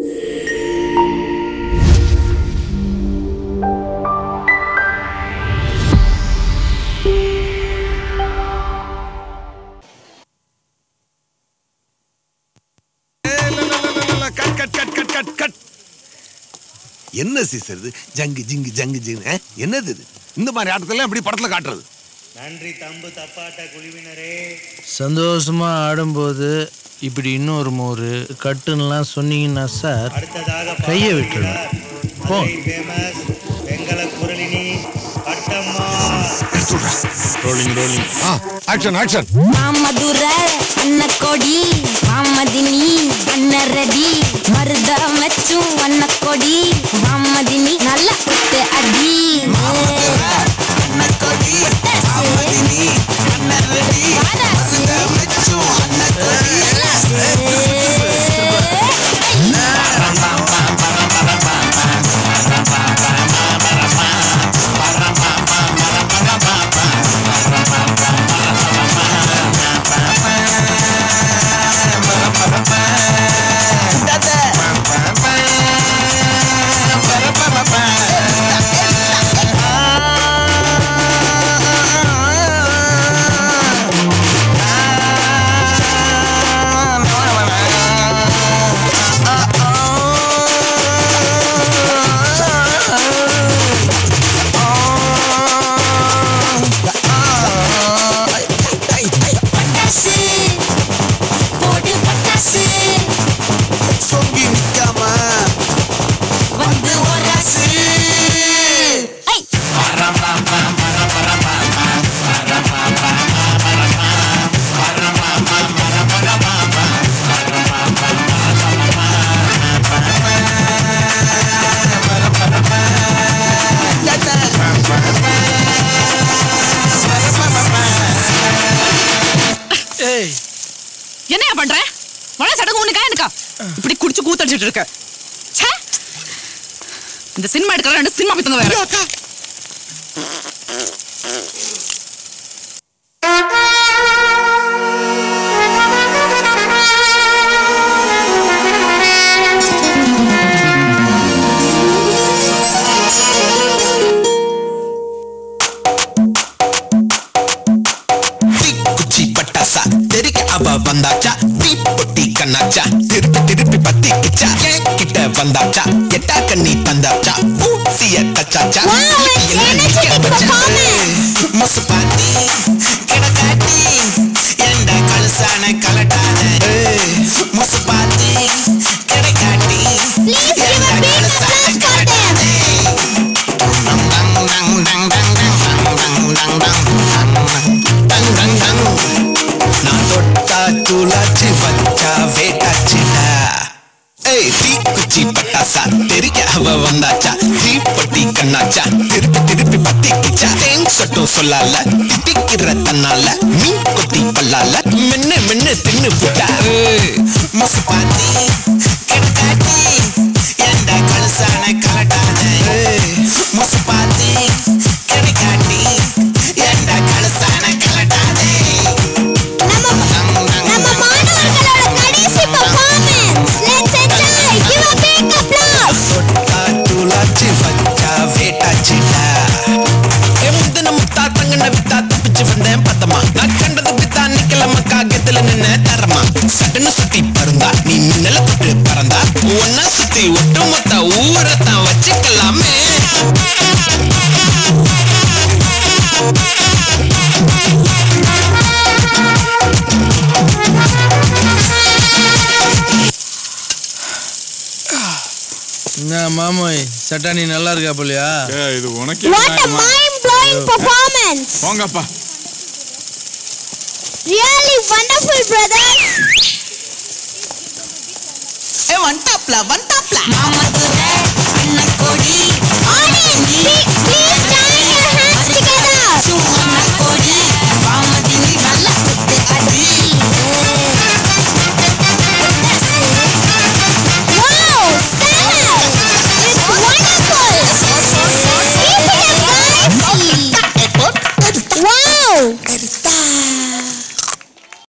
Cut cut cut cut cut cut என்ன Caesar இது ஜங்கு ஜிங்கு ஜங்கு ஜிங்கு ஆ? என்னது இது இந்த மாதிரி ஆட்டத்தெல்லாம் எப்படி படத்துல காட்டுறது நன்றி தம்பு தப்பாட்ட குழுவினரே சந்தோஷமா ஆடும்போது இப்படி இன்னொரு மோரு கட்டுன்னெலாம் சொன்னீங்கன்னா சார் அடுத்ததாக கையை விட்டுருங்க. போ. ஃபேமஸ் வெங்கல குரலினி பட்டம்மா ரோலிங் ரோலிங் ஆக்ஷன் ஆக்ஷன் மாமதுர அன்னக்கொடி மாமதினி அன்னரடி மருத மெச்சும் அன்னக்கொடி மாமதினி நல்ல குத்து அடி பட்டாசு போடு பட்டாசு சொங்கி நிக்காம வந்து ஒராசு ஐ ஏய் என்னையா பண்ற மழை சடங்கு உனக்கா எனக்கா இப்படி குடிச்சு கூத்தடிச்சிட்டு இருக்க ச்சே! இந்த சினிமா எடுக்கிற ரெண்டு சினிமா பித்தங்க வேற குச்சி பட்டாசா தெருக்க அவ வந்தாச்சா தீப்பொட்டி கண்ணாச்சா திருப்பி திருப்பி பத்தி கிச்சா என் கிட்ட வந்தாச்சா எட்டா கண்ணி தந்தாச்சா ஊசிய தச்சாச்சா Wow, it's energetic performance. மொசு பாத்தி கிடக்காட்டி எந்த கழுசான கலட்டாத மொசு பாத்தி கிடக்காட்டி Please give a எந்த big கழுசான applause for them. நான் தொட்டா தூளாச்சு வச்சா வேட்டாச்சுடா ஏய் தீக்குச்சி பட்டாசா தெரிய அவ வந்தாச்சா தீப்பட்டி கண்ணாச்சா திருப்பி திருப்பி பத்திக்கிச்சா தேன் சொட்டும் சொல்லால திட்டிக்கிற தன்னால மீன் கொத்தி பல்லால மென்னு மென்னு தின்னு புட்டா மொசு பாத்தி கிடக்காட்டி எந்த கழுசான கலட்டாத மொசு பாத்தி கிடக்காட்டி எந்த கழுசான கலட்டாதே நம்ம நம்ம மாணவர்களோட கடைசி performance let's enjoy give a big applause சொட்டா தூளாச்சு வச்சா வேட்டாச்சுடா எமுந்து நம்ம தாத்தங்கன வித்தா தப்பிச்சு வந்தேன் பத்தமா நான் கண்டது வித்தா நிக்கலமா காகத்துல நின்ன தரமா சட்டுன்னு சுத்தி பறந்தா நீ மின்னல தொட்டு பறந்தா ஒன்னா சுத்தி ஒட்டுமொத்த ஊரத்தான் வச்சுக்கலாமே என்ன மாமோய் சட்டானி நல்லா இருக்கா போலியா இது உனக்கே what a mind blowing performance போங்கப்பா really wonderful brothers ஏ வந்துட்டாப்ல வந்துட்டாப்ல மாமதுரை